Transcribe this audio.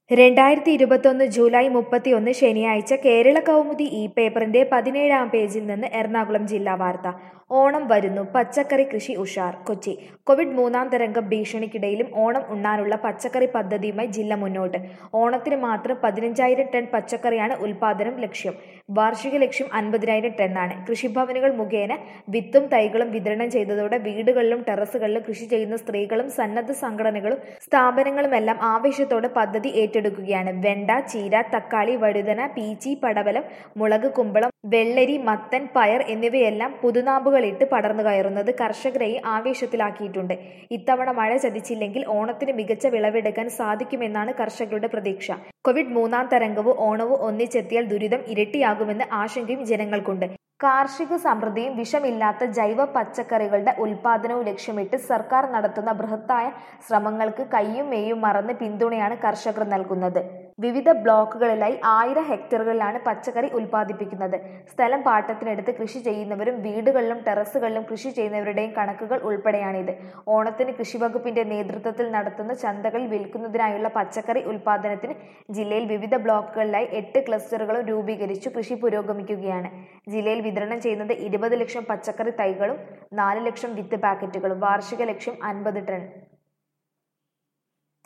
രണ്ടായിരത്തി ഇരുപത്തൊന്ന് ജൂലൈ മുപ്പത്തിയൊന്ന് ശനിയാഴ്ച കേരള കൗമുദി ഇ പേപ്പറിന്റെ പതിനേഴാം പേജിൽ നിന്ന് എറണാകുളം ജില്ലാ വാർത്ത ഓണം വരുന്നു പച്ചക്കറി കൃഷി ഉഷാർ കൊച്ചി കോവിഡ് മൂന്നാം തരംഗം ഭീഷണിക്കിടയിലും ഓണം ഉണ്ണാനുള്ള പച്ചക്കറി പദ്ധതിയുമായി ജില്ല മുന്നോട്ട് ഓണത്തിന് മാത്രം പതിനഞ്ചായിരം ടൺ പച്ചക്കറിയാണ് ഉൽപാദനം ലക്ഷ്യം വാർഷിക ലക്ഷ്യം അൻപതിനായിരം ടണ്ണാണ് കൃഷിഭവനുകൾ മുഖേന വിത്തും തൈകളും വിതരണം ചെയ്തതോടെ വീടുകളിലും ടെറസുകളിലും കൃഷി ചെയ്യുന്ന സ്ത്രീകളും സന്നദ്ധ സംഘടനകളും സ്ഥാപനങ്ങളുമെല്ലാം ആവേശത്തോടെ പദ്ധതി ഏറ്റെടുക്കുകയാണ് വെണ്ട ചീര തക്കാളി വഴുതന പീച്ചി പടവലം മുളക് കുമ്പളം വെള്ളരി മത്തൻ പയർ എന്നിവയെല്ലാം പുതുനാമ്പുകളിട്ട് പടർന്നു കയറുന്നത് കർഷകരെയും ആവേശത്തിലാക്കിയിട്ടുണ്ട് ഇത്തവണ മഴ ചതിച്ചില്ലെങ്കിൽ ഓണത്തിന് മികച്ച വിളവെടുക്കാൻ സാധിക്കുമെന്നാണ് കർഷകരുടെ പ്രതീക്ഷ കോവിഡ് മൂന്നാം തരംഗവും ഓണവും ഒന്നിച്ചെത്തിയാൽ ദുരിതം ഇരട്ടിയാകുമെന്ന് ആശങ്കയും ജനങ്ങൾക്കുണ്ട് കാർഷിക സമൃദ്ധിയും വിഷമില്ലാത്ത ജൈവ പച്ചക്കറികളുടെ ഉൽപാദനവും ലക്ഷ്യമിട്ട് സർക്കാർ നടത്തുന്ന ബൃഹത്തായ ശ്രമങ്ങൾക്ക് കയ്യും മേയും മറന്ന് പിന്തുണയാണ് കർഷകർ നൽകുന്നത് വിവിധ ബ്ലോക്കുകളിലായി ആയിരം ഹെക്ടറുകളിലാണ് പച്ചക്കറി ഉൽപ്പാദിപ്പിക്കുന്നത് സ്ഥലം പാട്ടത്തിനെടുത്ത് കൃഷി ചെയ്യുന്നവരും വീടുകളിലും ടെറസുകളിലും കൃഷി ചെയ്യുന്നവരുടെയും കണക്കുകൾ ഉൾപ്പെടെയാണിത് ഓണത്തിന് കൃഷിവകുപ്പിന്റെ നേതൃത്വത്തിൽ നടത്തുന്ന ചന്തകളിൽ വിൽക്കുന്നതിനായുള്ള പച്ചക്കറി ഉൽപാദനത്തിന് ജില്ലയിൽ വിവിധ ബ്ലോക്കുകളിലായി എട്ട് ക്ലസ്റ്ററുകളും രൂപീകരിച്ചു കൃഷി പുരോഗമിക്കുകയാണ് ജില്ലയിൽ വിതരണം ചെയ്യുന്നത് ഇരുപത് ലക്ഷം പച്ചക്കറി തൈകളും നാല് ലക്ഷം വിത്ത് പാക്കറ്റുകളും വാർഷിക ലക്ഷ്യം അൻപത് ടൺ